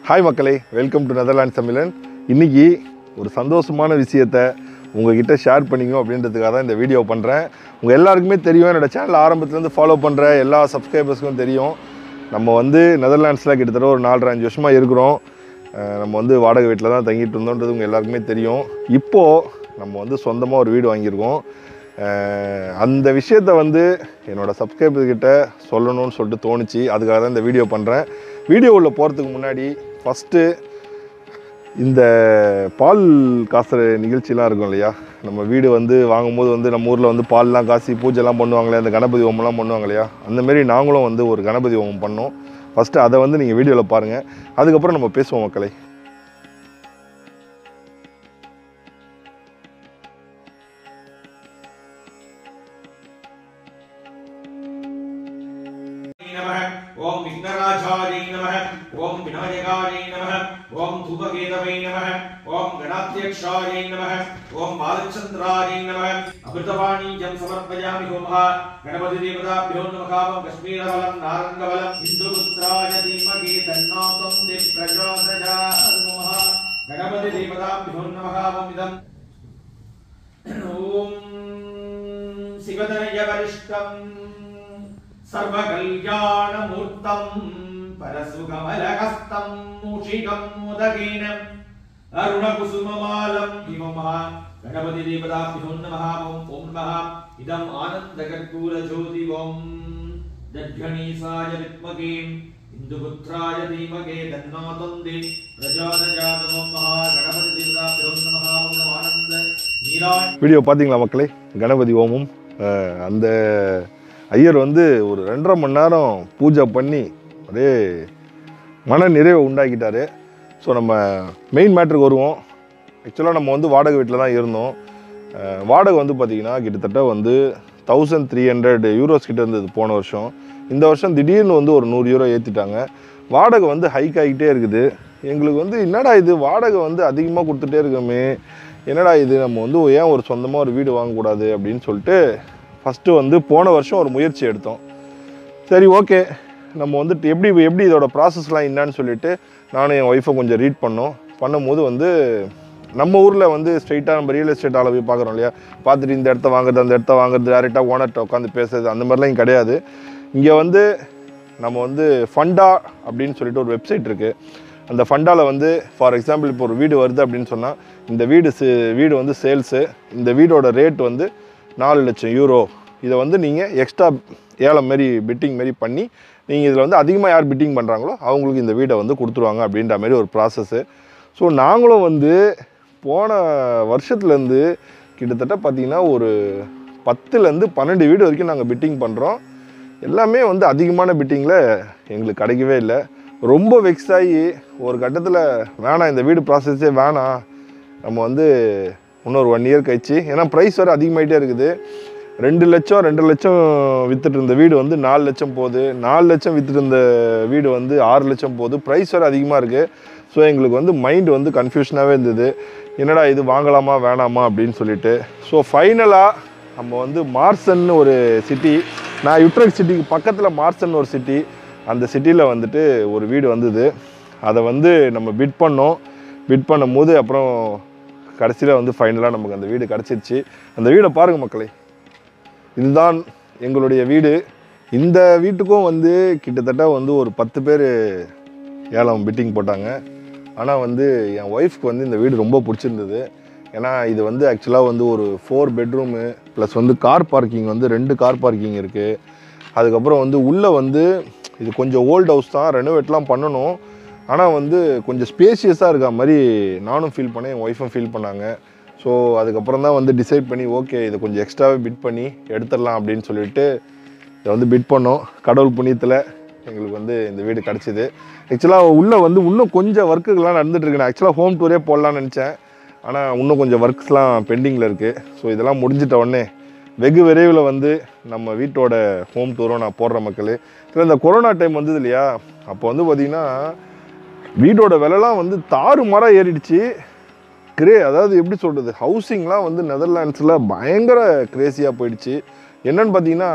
hi மக்களே welcome to Netherland தமிழன் இன்னைக்கு ஒரு சந்தோஷமான விஷயத்த உங்ககிட்ட ஷேர் பண்ணிக்கணும் அப்படின்றதுக்காக தான் இந்த வீடியோ பண்ணுறேன் உங்கள் எல்லாருக்குமே தெரியும் என்னோட சேனல் ஆரம்பத்துலேருந்து ஃபாலோ பண்ணுற எல்லா சப்ஸ்கிரைபர்ஸ்க்கும் தெரியும் நம்ம வந்து நெதர்லாண்ட்ஸில் கிட்டத்தட்ட ஒரு நாலரை அஞ்சு வருஷமாக இருக்கிறோம் அஹ் நம்ம வந்து வாடகை வீட்டில் தான் தங்கிட்டு இருந்தோன்றது உங்கள் எல்லாருக்குமே தெரியும் இப்போது நம்ம வந்து சொந்தமாக ஒரு வீடு வாங்கியிருக்கோம் அஹ் அந்த விஷயத்த வந்து என்னோட சப்ஸ்கிரைபர் கிட்ட சொல்லணும்னு சொல்லிட்டு தோணுச்சு அதுக்காக தான் இந்த வீடியோ பண்ணுறேன் வீடியோ உள்ள போகிறதுக்கு முன்னாடி ஃபஸ்ட்டு இந்த பால் காசுற நிகழ்ச்சிலாம் இருக்கும் இல்லையா நம்ம வீடு வந்து வாங்கும்போது வந்து நம்ம ஊரில் வந்து பால்லாம் காசி பூஜைலாம் பண்ணுவாங்களே அந்த கணபதி ஹோமம்லாம் பண்ணுவாங்க இல்லையா அந்த மாதிரி நாங்களும் வந்து ஒரு கணபதி ஹோமம் பண்ணோம் ஃபஸ்ட்டு அதை வந்து நீங்கள் வீடியோவில் பாருங்கள் அதுக்கப்புறம் நம்ம பேசுவோம் மக்களை नमः ओम विघ्नराजाय नमः ओम विनायकाय नमः ओम धूपकेतवे नमः ओम गणाध्यक्षाय नमः ओम बालचंद्राय नमः अमृतवाणी जं समर्पयामि होमः गणपति देवताभ्यो नमः ओम कश्मीरवलं नारङ्गवलं इन्दुपुत्राय धीमहि तन्नो त्वं प्रचोदयात् नमः गणपति देवताभ्यो नमः ओम इदम् ॐ शिवदयवरिष्ठम् सर्वकल्याणमूर्तम् परसुकमलहस्तम् मूषिकम् मुदकेन अरुणकुसुममालम् हिममः गणपतिदेवताभ्यो नमः ॐ ॐ नमः इदम् आनन्दकर्पूरज्योति ॐ जड्घणीसाय विद्महे इन्दुपुत्राय धीमहे तन्नो तन्दे प्रचोदयात् ॐ नमः गणपतिदेवताभ्यो नमः ॐ नमः आनन्द नीराय வீடியோ பார்த்தீங்களா மக்களே கணபதி ஹோமம் அஹ் அந்த ஐயர் வந்து ஒரு ரெண்டரை மணி நேரம் பூஜை பண்ணி அப்படியே மன நிறைவை உண்டாக்கிட்டாரு ஸோ நம்ம மெயின் மேட்ருக்கு வருவோம் ஆக்சுவலாக நம்ம வந்து வாடகை வீட்டில் தான் இருந்தோம் அஹ் வாடகை வந்து பார்த்திங்கன்னா கிட்டத்தட்ட வந்து தௌசண்ட் த்ரீ ஹண்ட்ரட் யூரோஸ் கிட்ட இருந்தது போன வருஷம் இந்த வருஷம் திடீர்னு வந்து ஒரு நூறு யூரோ ஏற்றிட்டாங்க வாடகை வந்து ஹைக் ஆகிட்டே இருக்குது எங்களுக்கு வந்து என்னடா இது வாடகை வந்து அதிகமாக கொடுத்துட்டே இருக்கோமே என்னடா இது நம்ம வந்து ஏன் ஒரு சொந்தமாக ஒரு வீடு வாங்கக்கூடாது அப்படின்னு சொல்லிட்டு ஃபஸ்ட்டு வந்து போன வருஷம் ஒரு முயற்சி எடுத்தோம் சரி ஓகே நம்ம வந்துட்டு எப்படி எப்படி இதோட ப்ராசஸ்லாம் என்னன்னு சொல்லிட்டு நானும் என் ஒய்ஃபை கொஞ்சம் ரீட் பண்ணோம் பண்ணும்போது வந்து நம்ம ஊரில் வந்து ஸ்ட்ரைட்டாக நம்ம ரியல் எஸ்டேட் ஆளை போய் பார்க்குறோம் இல்லையா பார்த்துட்டு இந்த இடத்த வாங்குறது அந்த இடத்த வாங்குறது டேரெக்டாக ஓனர்கிட்ட உட்காந்து பேசுறது அந்த மாதிரிலாம் இங்கே கிடையாது இங்கே வந்து நம்ம வந்து ஃபண்டா அப்படின்னு சொல்லிட்டு ஒரு வெப்சைட் இருக்குது அந்த ஃபண்டாவில் வந்து ஃபார் எக்ஸாம்பிள் இப்போ ஒரு வீடு வருது அப்படின்னு சொன்னால் இந்த வீடு சே- வீடு வந்து சேல்ஸு இந்த வீடோட ரேட் வந்து நாலு லட்சம் யூரோ இதை வந்து நீங்கள் எக்ஸ்ட்ரா ஏலம் மாரி பிட்டிங் மாரி பண்ணி நீங்கள் இதில் வந்து அதிகமாக யார் பிட்டிங் பண்ணுறாங்களோ அவங்களுக்கு இந்த வீடை வந்து கொடுத்துருவாங்க அப்படின்ற மாதிரி ஒரு ப்ராசஸ்ஸு ஸோ நாங்களும் வந்து போன வருஷத்துலேருந்து கிட்டத்தட்ட பார்த்திங்கன்னா ஒரு பத்துலேருந்து பன்னெண்டு வீடு வரைக்கும் நாங்கள் பிட்டிங் பண்ணுறோம் எல்லாமே வந்து அதிகமான பிட்டிங்கில் எங்களுக்கு கிடைக்கவே இல்லை ரொம்ப வெக்ஸ் ஆகி ஒரு கட்டத்தில் வேணாம் இந்த வீடு ப்ராசஸே வேணாம் நம்ம வந்து இன்னொரு ஒன் இயர் கழிச்சு ஏன்னா ப்ரைஸ் வேறு அதிகமாகிட்டே இருக்குது ரெண்டு லட்சம் ரெண்டு லட்சம் வித்துட்டு இருந்த வீடு வந்து நாலு லட்சம் போகுது நாலு லட்சம் வித்துட்டு இருந்த வீடு வந்து ஆறு லட்சம் போகுது ப்ரைஸ் வேறு அதிகமாக இருக்குது ஸோ எங்களுக்கு வந்து மைண்ட் வந்து கன்ஃபியூஷனாகவே இருந்தது என்னடா இது வாங்கலாமா வேணாமா அப்படின்னு சொல்லிட்டு ஸோ ஃபைனலாக நம்ம வந்து மார்சன்னு ஒரு சிட்டி நான் யுட்ரக் சிட்டிக்கு பக்கத்தில் மார்சன் ஒரு சிட்டி அந்த சிட்டியில் வந்துட்டு ஒரு வீடு வந்தது அதை வந்து நம்ம பிட் பண்ணோம் பிட் பண்ணும்போது அப்புறம் கடைசியில் வந்து ஃபைனலாக நமக்கு அந்த வீடு கிடச்சிருச்சு அந்த வீடை பாருங்கள் மக்களே இதுதான் எங்களுடைய வீடு இந்த வீட்டுக்கும் வந்து கிட்டத்தட்ட வந்து ஒரு பத்து பேர் ஏலம் பிட்டிங் போட்டாங்க ஆனால் வந்து என் ஒய்ஃப்க்கு வந்து இந்த வீடு ரொம்ப பிடிச்சிருந்தது ஏன்னா இது வந்து ஆக்சுவலாக வந்து ஒரு ஃபோர் பெட்ரூமு ப்ளஸ் வந்து கார் பார்க்கிங் வந்து ரெண்டு கார் பார்க்கிங் இருக்குது அதுக்கப்புறம் வந்து உள்ளே வந்து இது கொஞ்சம் ஓல்ட் ஹவுஸ் தான் ரெனோவேட்லாம் பண்ணணும் ஆனால் வந்து கொஞ்சம் ஸ்பேஷியஸாக இருக்க மாதிரி நானும் ஃபீல் பண்ணேன் என் ஒய்ஃபும் ஃபீல் பண்ணாங்க ஸோ அதுக்கப்புறம் தான் வந்து டிசைட் பண்ணி ஓகே இதை கொஞ்சம் எக்ஸ்ட்ராவே பிட் பண்ணி எடுத்துடலாம் அப்படின்னு சொல்லிட்டு இதை வந்து பிட் பண்ணோம் கடவுள் புண்ணியத்தில் எங்களுக்கு வந்து இந்த வீடு கிடச்சிது ஆக்சுவலாக உள்ளே வந்து இன்னும் கொஞ்சம் ஒர்க்குகள்லாம் நடந்துட்டு இருக்கு நான் ஆக்சுவலாக ஹோம் டூரே போடலான்னு நினச்சேன் ஆனால் இன்னும் கொஞ்சம் ஒர்க்ஸ்லாம் பெண்டிங்கில் இருக்குது ஸோ இதெல்லாம் முடிஞ்சிட்ட உடனே வெகு விரைவில் வந்து நம்ம வீட்டோட ஹோம் டூரும் நான் போடுற மக்கள் இல்லை இந்த கொரோனா டைம் வந்தது இல்லையா அப்போ வந்து பார்த்திங்கன்னா வீடோட விலைலாம் வந்து தாறு மாறாக ஏறிடுச்சு கிரே அதாவது எப்படி சொல்கிறது ஹவுசிங்லாம் வந்து நெதர்லாண்ட்ஸில் பயங்கர கிரேசியாக போயிடுச்சு என்னன்னு பார்த்தீங்கன்னா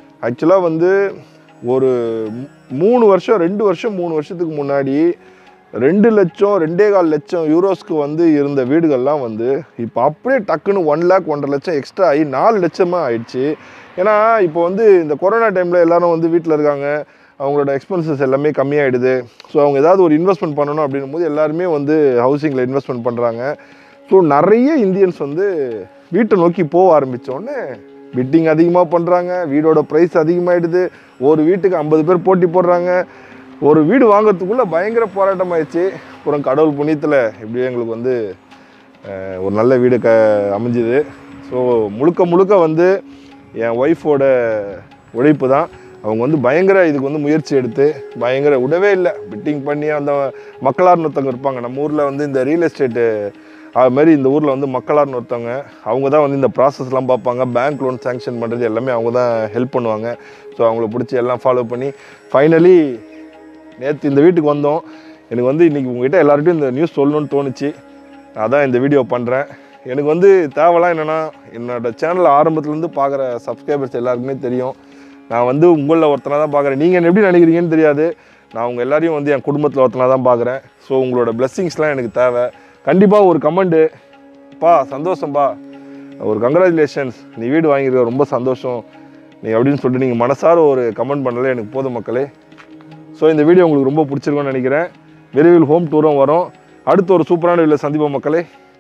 ஆக்சுவலாக வந்து ஒரு மூ- மூணு வருஷம் ரெண்டு வருஷம் மூணு வருஷத்துக்கு முன்னாடி ரெண்டு லட்சம் ரெண்டே கால் லட்சம் யூரோஸ்க்கு வந்து இருந்த வீடுகள்லாம் வந்து இப்போ அப்படியே டக்குன்னு ஒன் லேக் ஒன்றரை லட்சம் எக்ஸ்ட்ரா ஆகி நாலு லட்சமாக ஆயிடுச்சு ஏன்னா இப்போ வந்து இந்த கொரோனா டைமில் எல்லாரும் வந்து வீட்டில் இருக்காங்க அவங்களோட எக்ஸ்பென்சஸ் எல்லாமே கம்மியாயிடுது ஸோ அவங்க ஏதாவது ஒரு இன்வெஸ்ட்மெண்ட் பண்ணணும் அப்படின்னும் போது எல்லாருமே வந்து ஹவுசிங்கில் இன்வெஸ்ட்மெண்ட் பண்ணுறாங்க ஸோ நிறைய இந்தியன்ஸ் வந்து வீட்டை நோக்கி போக ஆரம்பித்தோடனே பிட்டிங் அதிகமாக பண்ணுறாங்க வீடோட ப்ரைஸ் அதிகமாகிடுது ஒரு வீட்டுக்கு ஐம்பது பேர் போட்டி போடுறாங்க ஒரு வீடு வாங்குறதுக்குள்ளே பயங்கர போராட்டம் ஆயிடுச்சு அப்புறம் கடவுள் புண்ணியத்தில் இப்படியே எங்களுக்கு வந்து அஹ், ஒரு நல்ல வீடு க அமைஞ்சுது ஸோ முழுக்க முழுக்க வந்து என் ஒய்ஃபோட உழைப்பு தான் அவங்க வந்து பயங்கர இதுக்கு வந்து முயற்சி எடுத்து பயங்கர விடவே இல்லை பிட்டிங் பண்ணி அந்த மக்களார்னு ஒருத்தவங்க இருப்பாங்க நம்ம ஊரில் வந்து இந்த ரியல் எஸ்டேட்டு அது மாதிரி இந்த ஊரில் வந்து மக்களார்னு ஒருத்தவங்க அவங்க தான் வந்து இந்த ப்ராசஸ்லாம் பார்ப்பாங்க பேங்க் லோன் சேங்ஷன் பண்ணுறது எல்லாமே அவங்க தான் ஹெல்ப் பண்ணுவாங்க ஸோ அவங்கள பிடிச்சி எல்லாம் ஃபாலோ பண்ணி ஃபைனலி நேற்று இந்த வீட்டுக்கு வந்தோம் எனக்கு வந்து இன்றைக்கி உங்ககிட்ட எல்லார்ட்டையும் இந்த நியூஸ் சொல்லணும்னு தோணுச்சு அதான் இந்த வீடியோ பண்ணுறேன் எனக்கு வந்து தேவைலாம் என்னென்னா என்னோட சேனல் ஆரம்பத்துலேருந்து பார்க்குற சப்ஸ்கிரைபர்ஸ் எல்லாருக்குமே தெரியும் நான் வந்து உங்களில் ஒருத்தனாக தான் பார்க்குறேன் நீங்கள் என்ன எப்படி நினைக்கிறீங்கன்னு தெரியாது நான் உங்கள் எல்லாரையும் வந்து என் குடும்பத்தில் ஒருத்தனாக தான் பார்க்குறேன் ஸோ உங்களோட blessings-லாம் எனக்கு தேவை கண்டிப்பாக ஒரு கமெண்ட்டு பா சந்தோஷம்பா ஒரு கங்க்ராச்சுலேஷன்ஸ் நீ வீடு வாங்கியிருக்க ரொம்ப சந்தோஷம் நீ அப்படின்னு சொல்லிட்டு நீங்கள் மனசார ஒரு கமெண்ட் பண்ணல எனக்கு போதும் மக்களே ஸோ இந்த வீடியோ உங்களுக்கு ரொம்ப பிடிச்சிருக்கும்னு நினைக்கிறேன் விரைவில் ஹோம் டூரும் வரும் அடுத்து ஒரு சூப்பரான வீடியோவில் சந்திப்போம் மக்களே